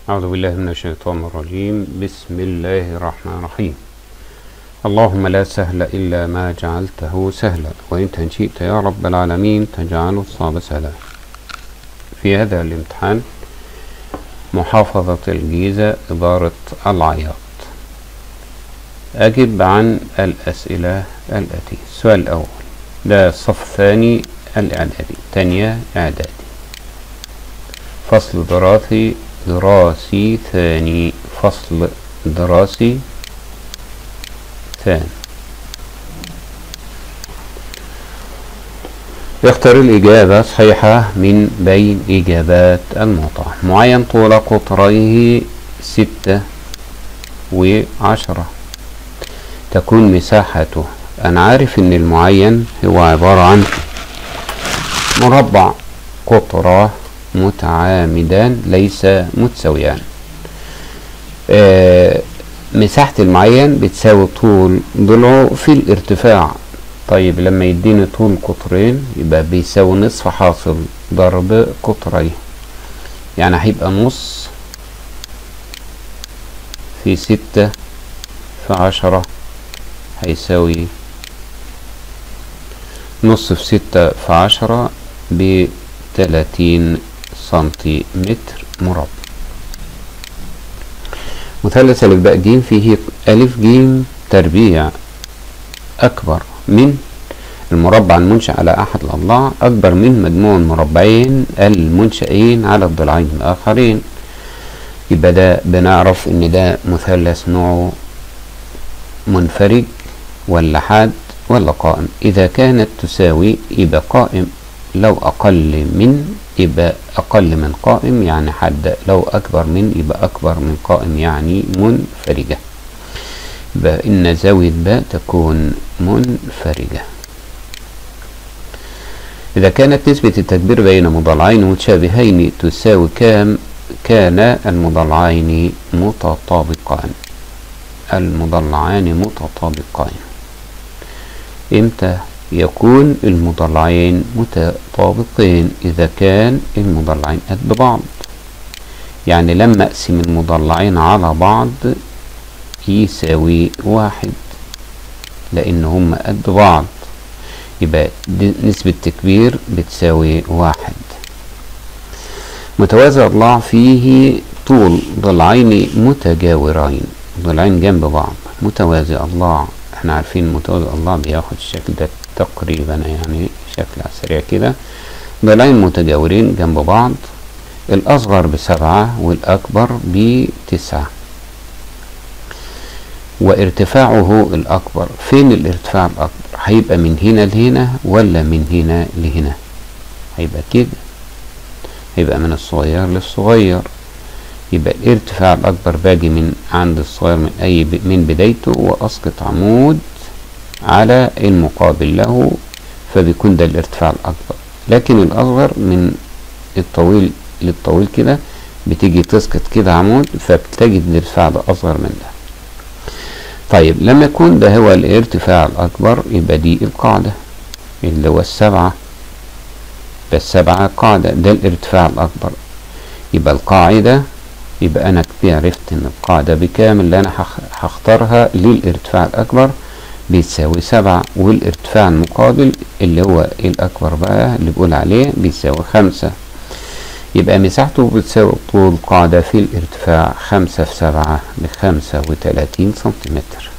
أعوذ بالله من الشيطان الرجيم بسم الله الرحمن الرحيم اللهم لا سهل إلا ما جعلته سهلا وإنت إن شئت يا رب العالمين تجعل الصعب سهلا في هذا الامتحان محافظة الجيزة إدارة العياط أجب عن الأسئلة الآتية السؤال الأول ده الصف الثاني الإعدادي تانية إعدادي فصل دراسي دراسي ثاني فصل دراسي ثاني يختار الإجابة صحيحة من بين إجابات الموضع معين طول قطريه ستة وعشرة تكون مساحته أنا عارف إن المعين هو عبارة عن مربع قطرة متعامدان ليس متساويان آه مساحة المعين بتساوي طول ضلعه في الارتفاع طيب لما يديني طول قطرين يبقى بيساوي نصف حاصل ضرب قطرين يعني هيبقى نص في ستة في عشرة هيساوي نص في ستة في عشرة بتلاتين سنتيمتر مربع مثلث ألف باء ج فيه ألف ج تربيع أكبر من المربع المنشأ على أحد الأضلاع أكبر من مجموع المربعين المنشئين على الضلعين الآخرين يبقى ده بنعرف إن ده مثلث نوعه منفرج ولا حاد ولا قائم إذا كانت تساوي يبقى قائم لو أقل من يبقى أقل من قائم يعني حد لو أكبر من يبقى أكبر من قائم يعني منفرجة يبقى إن زاوية باء تكون منفرجة إذا كانت نسبة التكبير بين مضلعين متشابهين تساوي كام كان المضلعين متطابقان المضلعان متطابقان امتى يكون المضلعين متطابقين إذا كان المضلعين قد بعض يعني لما أقسم المضلعين على بعض يساوي واحد لأن هم قد بعض يبقى نسبة تكبير بتساوي واحد متوازي أضلاع فيه طول ضلعين متجاورين ضلعين جنب بعض متوازي أضلاع احنا عارفين متوازي أضلاع بياخد الشكل ده تقريبا يعني شكل على السريع كده ضلعين متجاورين جنب بعض الأصغر بسبعة والأكبر بتسعة وارتفاعه الأكبر فين الارتفاع الأكبر هيبقى من هنا لهنا ولا من هنا لهنا هيبقى كده هيبقى من الصغير للصغير يبقى الارتفاع الأكبر باجي من عند الصغير من أي ب... من بدايته وأسقط عمود على المقابل له فبيكون ده الارتفاع الأكبر لكن الأصغر من الطويل للطويل كده بتيجي تسقط كده عمود فبتجد الارتفاع ده أصغر من ده طيب لما يكون ده هو الارتفاع الأكبر يبقى دي القاعدة اللي هو السبعة بس سبعة قاعدة ده الارتفاع الأكبر يبقى القاعدة يبقى أنا كده عرفت إن القاعدة بكام اللي أنا هختارها للارتفاع الأكبر بيساوي سبعة والارتفاع المقابل اللي هو الأكبر بقى اللي بقول عليه بيساوي خمسة يبقى مساحته بتساوي طول قاعدة في الارتفاع خمسة في سبعة بخمسة وتلاتين سنتيمتر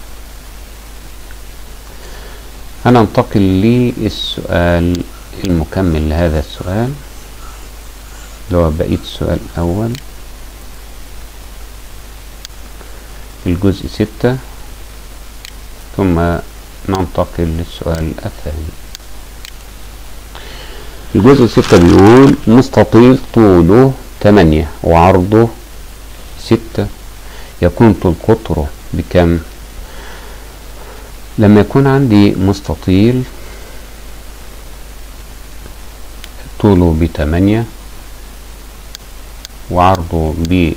هننتقل للسؤال المكمل لهذا السؤال اللي هو بقية السؤال الأول الجزء ستة ثم ننتقل للسؤال الثاني الجزء ستة بيقول مستطيل طوله تمانية وعرضه ستة يكون طول قطره بكم لما يكون عندي مستطيل طوله بتمانية وعرضه ب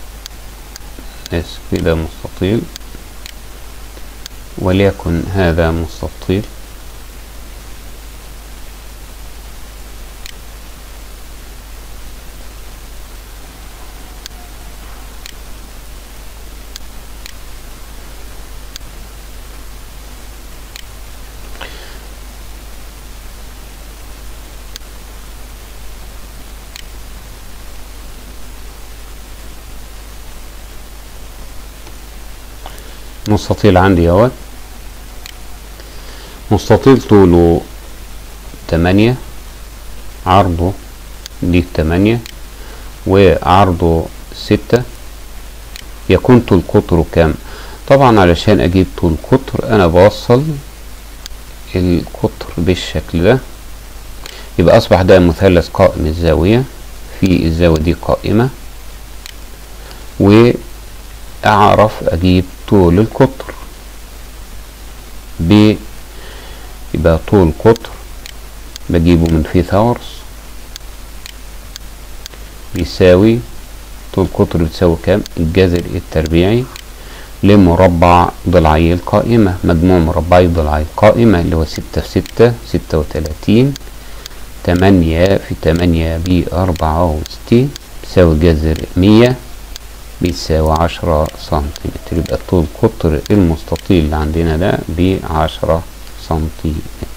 كده مستطيل وليكن هذا مستطيل مستطيل عندي اهوت مستطيل طوله تمانية عرضه دي تمانية وعرضه ستة يكون طول قطره كام طبعا علشان اجيب طول قطر انا بوصل القطر بالشكل ده يبقى اصبح ده مثلث قائم الزاوية في الزاوية دي قائمة واعرف اجيب طول القطر ب يبقى طول قطر بجيبه من فيثاغورس بيساوي طول قطر بتساوي كام الجذر التربيعي لمربع ضلعي القائمة مجموع مربعي ضلعي القائمة اللي هو ستة في ستة ستة وتلاتين تمانية في تمانية بأربعة وستين بيساوي جذر مية بيساوي عشرة سنتيمتر يبقى طول قطر المستطيل اللي عندنا ده بعشرة سنتيمتر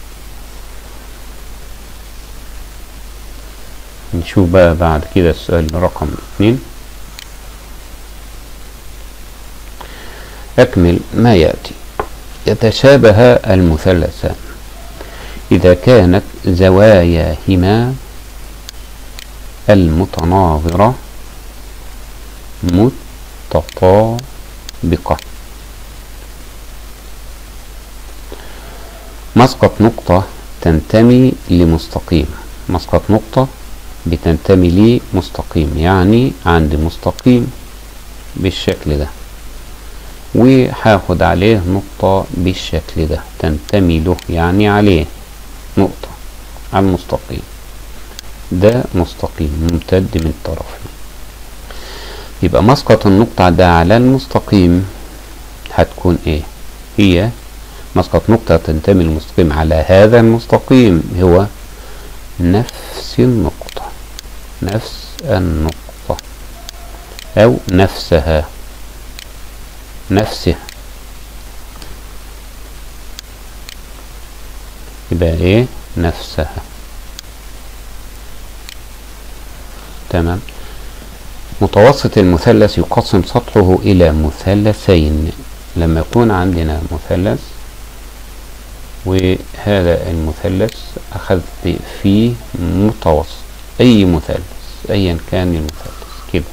نشوف بقى بعد كده السؤال رقم اتنين أكمل ما يأتي يتشابه المثلثان إذا كانت زواياهما المتناظرة متطابقة مسقط نقطة تنتمي لمستقيم مسقط نقطة بتنتمي لمستقيم يعني عندي مستقيم بالشكل ده وهاخد عليه نقطة بالشكل ده تنتمي له يعني عليه نقطة على المستقيم ده مستقيم ممتد من طرفين يبقى مسقط النقطة ده على المستقيم هتكون ايه هي مسقط نقطة تنتمي للمستقيم على هذا المستقيم هو نفس النقطة نفس النقطة أو نفسها نفسها يبقى ايه نفسها تمام متوسط المثلث يقسم سطحه إلى مثلثين لما يكون عندنا مثلث وهذا المثلث أخذت فيه متوسط أي مثلث أيا كان المثلث كده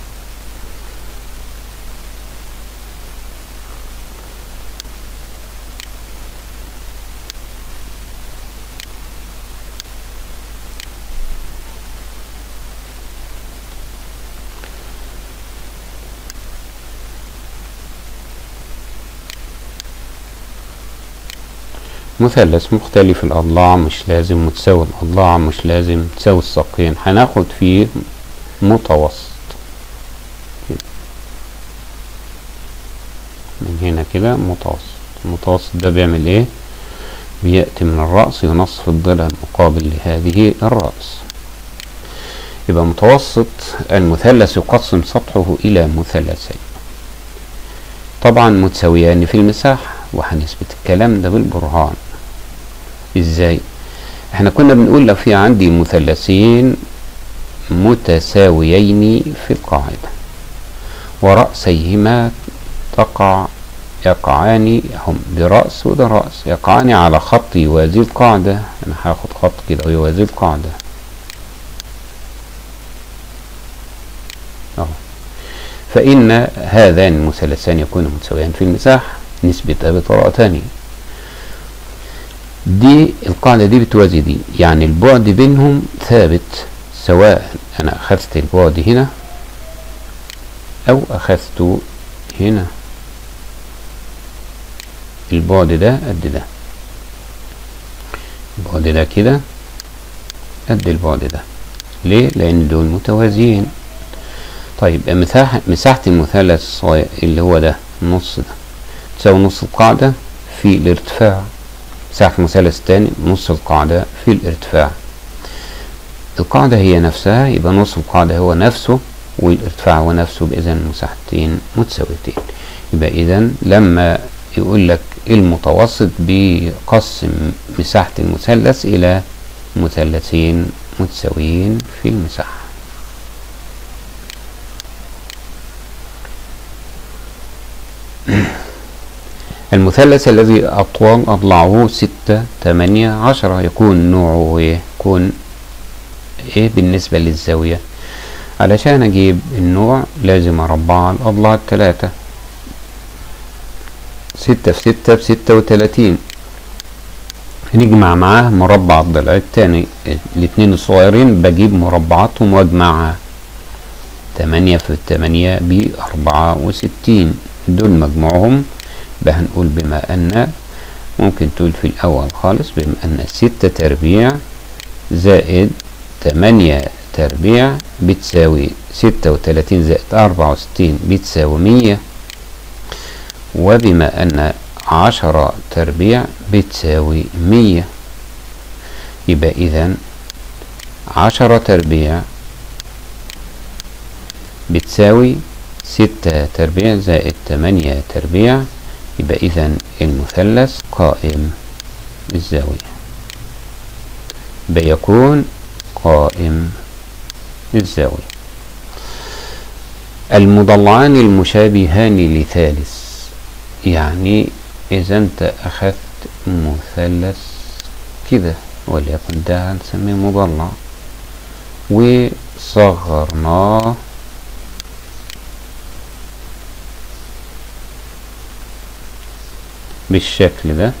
مثلث مختلف الأضلاع مش لازم متساوي الأضلاع مش لازم تساوي الساقين هناخد فيه متوسط كده. من هنا كده متوسط المتوسط ده بيعمل ايه بيأتي من الرأس ينصف الضلع المقابل لهذه الرأس يبقى متوسط المثلث يقسم سطحه إلى مثلثين طبعا متساويان في المساحة وهنثبت الكلام ده بالبرهان ازاي احنا كنا بنقول لو في عندي مثلثين متساويين في القاعدة ورأسيهما تقع يقعان هم برأس وده رأس يقعان على خط يوازي القاعدة انا هاخد خط كده ويوازي القاعدة اهو فإن هذان المثلثان يكونوا متساويان في المساحة نثبتها بطريقة تانية دي القاعدة دي بتوازي دي يعني البعد بينهم ثابت سواء أنا أخذت البعد هنا أو أخذته هنا البعد ده قد ده البعد ده كده قد البعد ده ليه؟ لأن دول متوازيين طيب مساحة مساحة المثلث الصغير اللي هو ده النص ده تساوي نص القاعدة في الارتفاع مساحة المثلث الثاني نص القاعدة في الارتفاع القاعدة هي نفسها يبقى نص القاعدة هو نفسه والارتفاع هو نفسه بإذا المساحتين متساويتين يبقى إذا لما يقول لك المتوسط بيقسم مساحة المثلث إلى مثلثين متساويين في المساحة المثلث الذي أطوال أضلاعه ستة تمانية عشرة يكون نوعه إيه؟ يكون إيه بالنسبة للزاوية علشان أجيب النوع لازم أربع الأضلاع التلاتة ستة في ستة بستة وتلاتين نجمع معاه مربع الضلع التاني الاتنين الصغيرين بجيب مربعاتهم واجمعها تمانية في تمانية بأربعة وستين دول مجموعهم يبقى هنقول بما أن ممكن تقول في الأول خالص بما أن ستة تربيع زائد تمانية تربيع بتساوي ستة وتلاتين زائد أربعة وستين بتساوي مية وبما أن عشرة تربيع بتساوي مية يبقى إذا عشرة تربيع بتساوي ستة تربيع زائد تمانية تربيع يبقى إذا المثلث قائم الزاوية بيكون قائم الزاوية المضلعان المشابهان لثالث يعني إذا أنت أخذت مثلث كده وليكن ده هنسميه مضلع وصغرناه بالشكل ده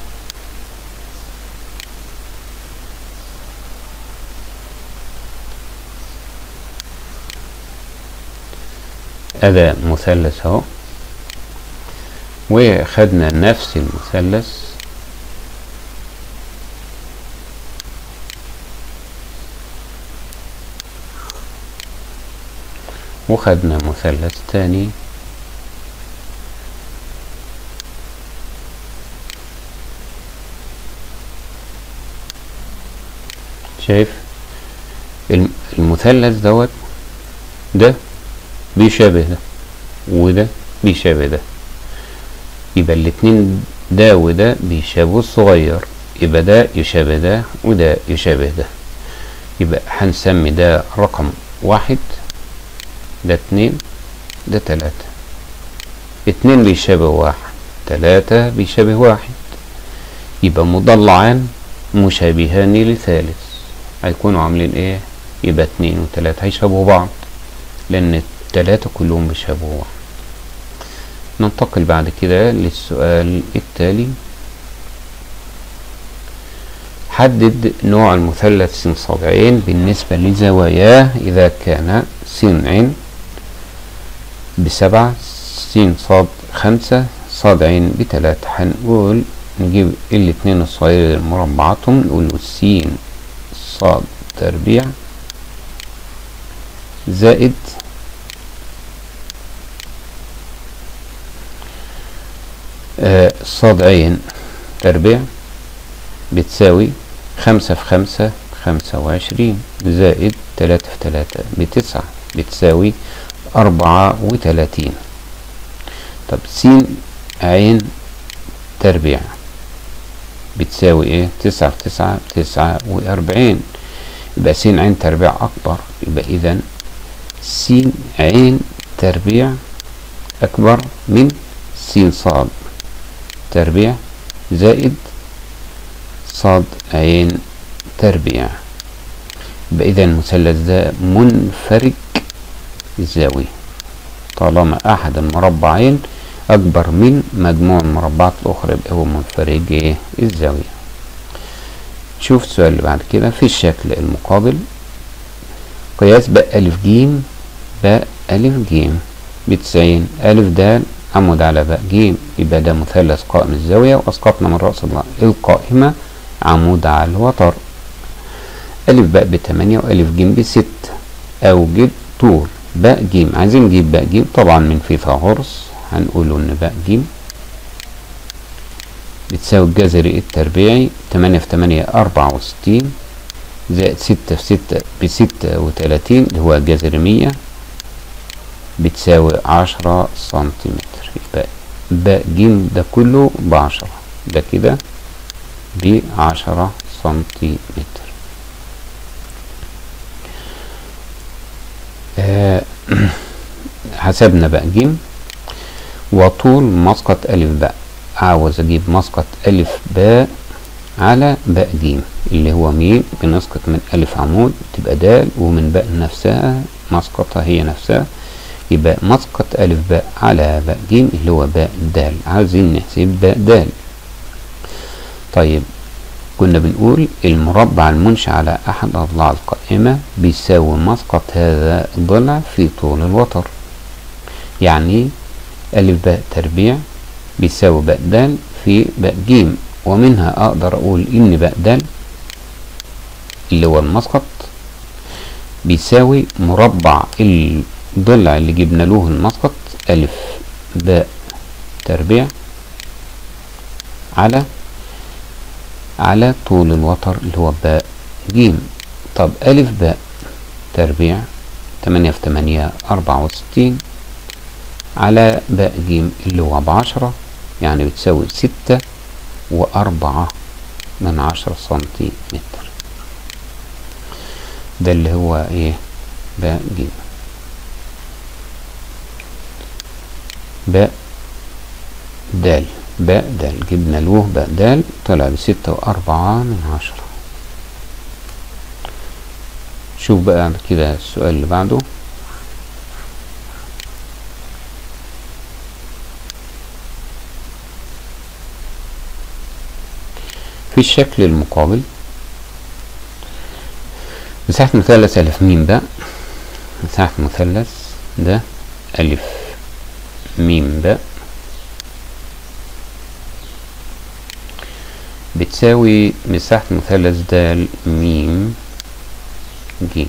أداة مثلث اهو وخدنا نفس المثلث وخدنا مثلث تاني شايف المثلث دوت ده بيشابه ده وده بيشابه ده يبقى الاتنين ده وده بيشابهوا الصغير يبقى ده يشابه ده وده يشابه ده يبقى هنسمي ده رقم واحد ده اتنين ده تلاتة اتنين بيشابه واحد تلاتة بيشابه واحد يبقى مضلعان مشابهان لثالث هيكونوا عاملين ايه يبقى اتنين وتلاتة هيشابهوا بعض لان التلاتة كلهم بيشابهوا بعض ننتقل بعد كده للسؤال التالي حدد نوع المثلث س صاغعين بالنسبة لزواياه إذا كان س عين بسبعة س صاد خمسة صاد عين بتلاتة هنقول نجيب الاتنين الصغيرين مربعاتهم نقول س صاد تربيع زائد آه صاد عين تربيع بتساوي خمسة في خمسة خمسة وعشرين زائد تلاتة في تلاتة بتسعة بتساوي أربعة وتلاتين طب س عين تربيع بتساوي ايه تسعة في تسعة تسعة وأربعين يبقى س عين تربيع أكبر يبقى إذا س عين تربيع أكبر من س صاد تربيع زائد صاد عين تربيع يبقى إذا المثلث ده منفرج الزاوية طالما أحد المربعين أكبر من مجموع المربعات الأخرى يبقى هو منفرج إيه الزاوية شوف السؤال اللي بعد كده في الشكل المقابل قياس باء ألف جيم باء ألف جيم بتسعين ألف دال عمود على باء جيم يبقى ده مثلث قائم الزاوية وأسقطنا من رأس القائمة عمود على الوتر ألف باء بتمانية وألف جيم بست أوجد طول باء جيم عايزين نجيب باء جيم طبعا من فيثاغورس هنقول ان باء جيم بتساوي الجذري التربيعي تمانية في تمانية أربعة وستين زائد ستة في ستة بستة وتلاتين اللي هو جذر مية بتساوي عشرة سنتيمتر يبقى باء جيم ده كله بعشرة ده كده بعشرة سنتيمتر آه حسبنا باء جيم وطول مسقط ألف باء عاوز اجيب مسقط الف باء على باء جيم اللي هو ميم بنسقط من الف عمود تبقى دال ومن باء نفسها مسقطها هي نفسها يبقى مسقط الف باء على باء جيم اللي هو باء دال عاوزين نحسب باء دال طيب كنا بنقول المربع المنشأ على أحد أضلاع القائمة بيساوي مسقط هذا الضلع في طول الوتر يعني ألف باء تربيع بيساوي باء دال في باء جيم ومنها أقدر أقول إن باء دال اللي هو المسقط بيساوي مربع الضلع اللي جبنا له المسقط ألف باء تربيع على على طول الوتر اللي هو باء جيم طب ألف باء تربيع تمانية في تمانية أربعة وستين على باء جيم اللي هو بعشرة يعني بتساوي ستة وأربعة من عشرة سنتيمتر ده اللي هو ايه باء جيم باء دال باء دال جبنا له باء دال طلع بستة وأربعة من عشرة شوف بقى كده السؤال اللي بعده في الشكل المقابل مساحة مثلث ألف ميم باء مساحة مثلث ده ألف ميم باء بتساوي مساحة مثلث د ميم ج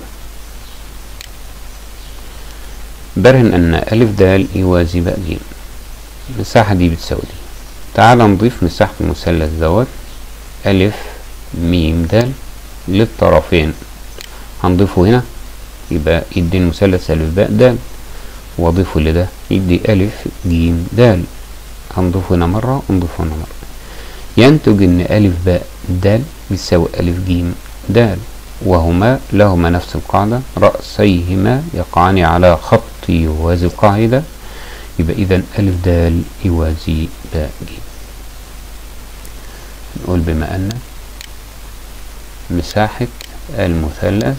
برهن أن ألف د يوازي باء ج المساحة دي بتساوي دي تعال نضيف مساحة المثلث دوت ألف ميم د للطرفين هنضيفه هنا يبقى يدي المثلث ألف باء د وأضيفه لده يدي ألف جيم د هنضيفه هنا مرة ونضيفه هنا مرة ينتج ان ألف باء د بيساوي ألف جيم د وهما لهما نفس القاعدة رأسيهما يقعان على خط يوازي القاعدة يبقى إذا ألف د يوازي باء جيم نقول بما أن مساحة المثلث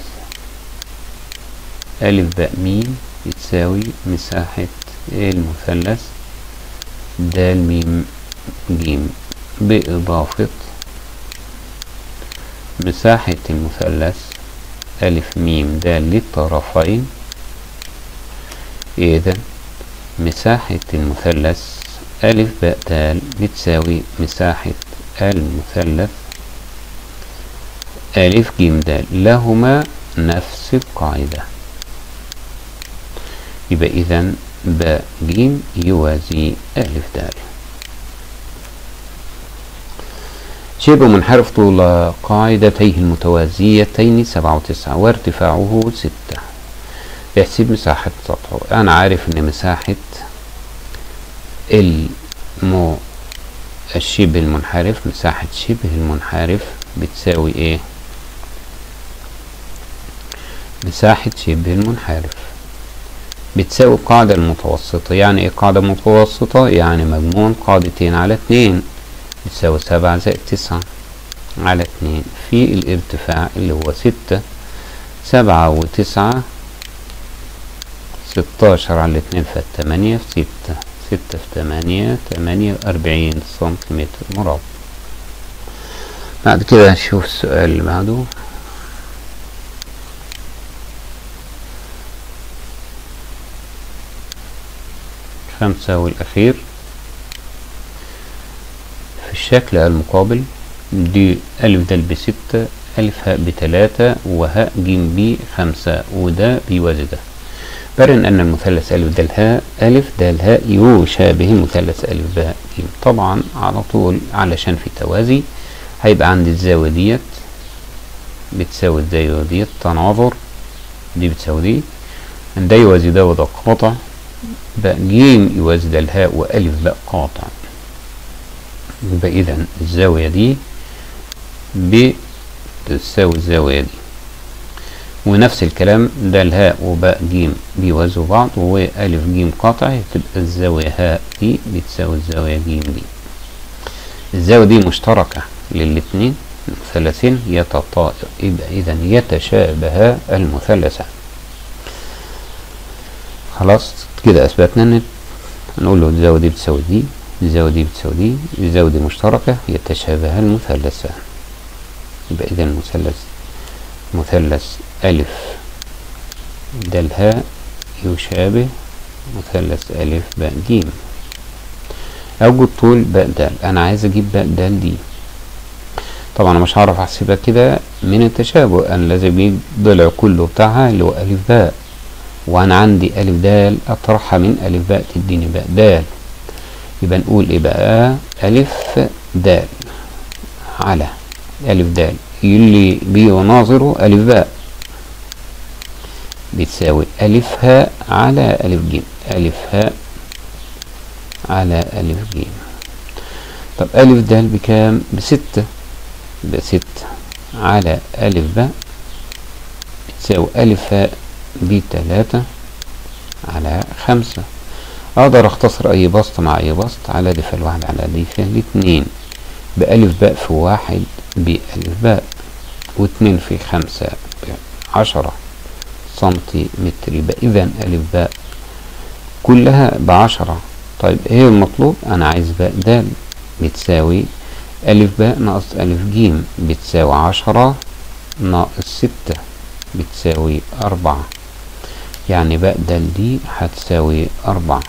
ألف باء ميم بتساوي مساحة المثلث د ميم جيم بإضافة مساحة المثلث ألف ميم د للطرفين إذا مساحة المثلث ألف باء د بتساوي مساحة المثلث ألف جيم د لهما نفس القاعدة يبقى إذا باء جيم يوازي ألف د شبه منحرف طول قاعدتيه المتوازيتين سبعة وتسعة وارتفاعه ستة احسب مساحة سطحه أنا عارف إن مساحة المو الشبه المنحرف مساحة شبه المنحرف بتساوي إيه؟ مساحة شبه المنحرف بتساوي القاعدة المتوسطة يعني إيه قاعدة متوسطة؟ يعني مجموع قاعدتين على اتنين بتساوي سبعة زائد تسعة على اتنين في الارتفاع اللي هو ستة سبعة وتسعة ستاشر على اتنين فالتمانية في ستة ستة في تمانية تمانية وأربعين سنتيمتر مربع بعد كده نشوف السؤال اللي بعده خمسة والأخير في الشكل المقابل دي ألف د بستة ألف هاء بتلاتة وهاء جيم بخمسة وده بيوازي ده برن أن المثلث ألف د هاء ألف د هاء يشابه المثلث ألف باء جيم طبعا على طول علشان في توازي هيبقى عندي الزاوية ديت بتساوي الزاوية ديت تناظر دي بتساوي دي ده يوازي ده وده قاطع باء جيم يوازي ده الهاء وألف باء قاطع يبقى إذا الزاوية دي بتساوي الزاوية دي ونفس الكلام ده الهاء وباء جيم بيوازوا بعض وألف جيم قاطع تبقى الزاوية هاء دي بتساوي الزاوية جيم دي الزاوية دي مشتركة للاتنين المثلثين يتطا يبقى إذا يتشابه المثلثان خلاص كده أثبتنا إن نقول له الزاوية دي بتساوي دي الزاوية دي بتساوي دي الزاوية دي مشتركة يتشابه المثلثان يبقى إذا المثلث مثلث ألف دال هاء يشابه مثلث ألف باء جيم أوجد طول باء دال أنا عايز أجيب باء دال دي طبعا أنا مش هعرف أحسبها كده من التشابه أنا لازم أجيب ضلع كله بتاعها اللي هو ألف باء وأنا عندي ألف دال أطرحها من ألف باء تديني باء دال يبقى نقول إيه بقى ألف دال على ألف دال اللي بيناظره ألف باء بتساوي ألف هاء على ألف جيم ألف هاء على ألف جيم طب ألف دال بكام بستة بستة على ألف باء بتساوي ألف هاء بتلاتة على خمسة أقدر أختصر أي بسط مع أي بسط على دي فالواحد على دي فالاتنين بألف باء في واحد بألف باء واتنين في خمسة بعشرة سنتيمتر يبقى إذا ألف باء كلها بعشرة طيب إيه المطلوب أنا عايز باء دال بتساوي ألف باء ناقص ألف جيم بتساوي عشرة ناقص ستة بتساوي أربعة يعني باء دال دي هتساوي أربعة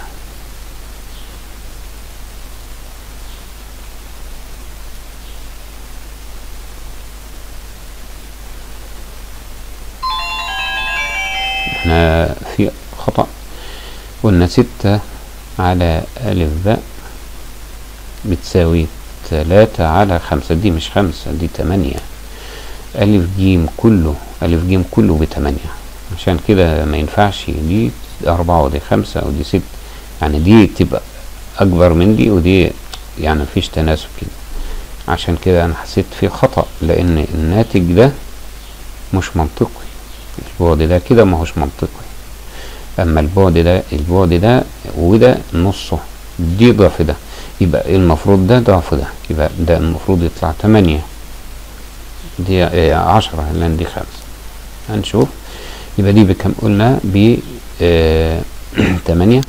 احنا في خطأ قلنا ستة على ألف باء بتساوي تلاتة على خمسة دي مش خمسة دي تمانية ألف جيم كله ألف جيم كله بتمانية عشان كده ما ينفعش دي أربعة ودي خمسة ودي ست يعني دي تبقى أكبر من دي ودي يعني مفيش تناسب كده عشان كده أنا حسيت في خطأ لأن الناتج ده مش منطقي البعد ده كده ما هوش منطقي اما البعد ده البعد ده وده نصه دي ضعف ده يبقى المفروض ده ضعف ده يبقى ده المفروض يطلع تمانية دي آه عشرة لان دي خمسة هنشوف يبقى دي بكم قلنا ب آه تمانية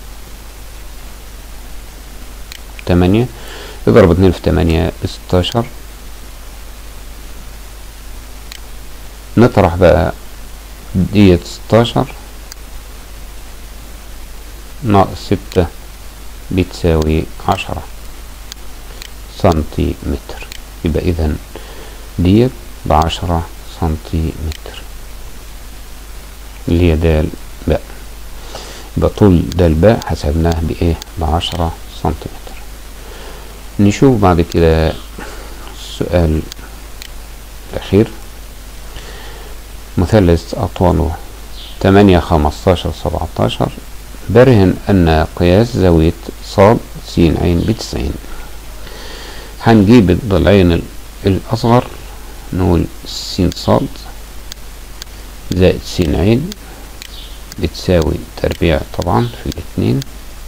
تمانية اضرب اتنين في تمانية بستاشر نطرح بقى ديت ستاشر ناقص ستة بتساوي عشرة سنتيمتر يبقى إذا ديت بعشرة سنتيمتر اللي هي دال باء يبقى طول دال باء حسبناه بإيه بعشرة سنتيمتر نشوف بعد كده السؤال الأخير مثلث أطواله تمانية خمستاشر سبعتاشر برهن أن قياس زاوية صاد س عين بتسعين هنجيب الضلعين الأصغر نقول س صاد زائد س عين بتساوي تربيع طبعا في الاتنين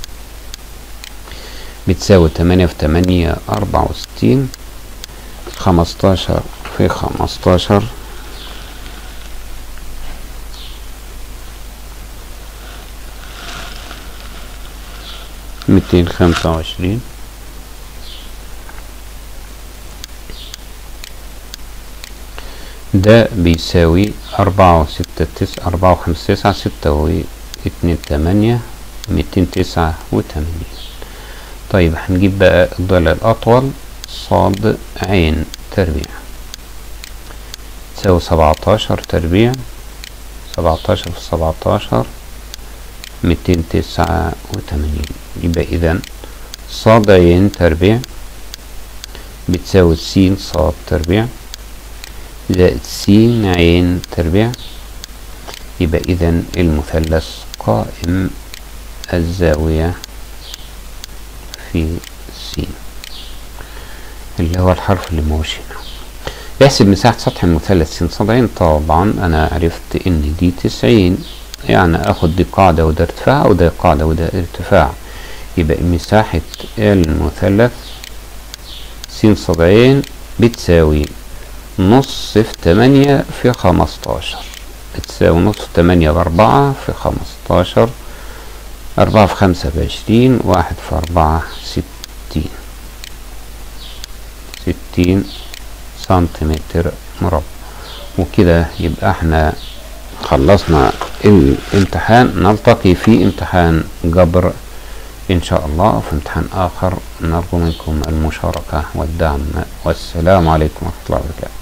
بتساوي تمانية في تمانية أربعة وستين خمستاشر في خمستاشر ميتين خمسة وعشرين ده بيساوي أربعة وستة تسعة أربعة وخمسة تسعة ستة واتنين تمانية ميتين تسعة وتمانين طيب هنجيب بقى الضلع الأطول صاد عين تربيع تساوي سبعتاشر تربيع سبعتاشر في سبعتاشر ميتين تسعة وتمانين يبقى إذا صاد عين تربيع بتساوي س صاد تربيع زائد س عين تربيع يبقى إذا المثلث قائم الزاوية في س اللي هو الحرف اللي موش هنا يحسب مساحة سطح المثلث س صاد عين طبعا أنا عرفت إن دي تسعين يعني اخد دي قاعدة وده ارتفاع وده قاعدة وده ارتفاع يبقى مساحة المثلث س صاد عين بتساوي نص في تمانية في خمستاشر بتساوي نص في تمانية بأربعة في خمستاشر أربعة في خمسة بعشرين واحد في أربعة ستين ستين سنتيمتر مربع وكده يبقى احنا خلصنا الامتحان نلتقي في امتحان جبر إن شاء الله في امتحان آخر نرجو منكم المشاركة والدعم والسلام عليكم ورحمة الله وبركاته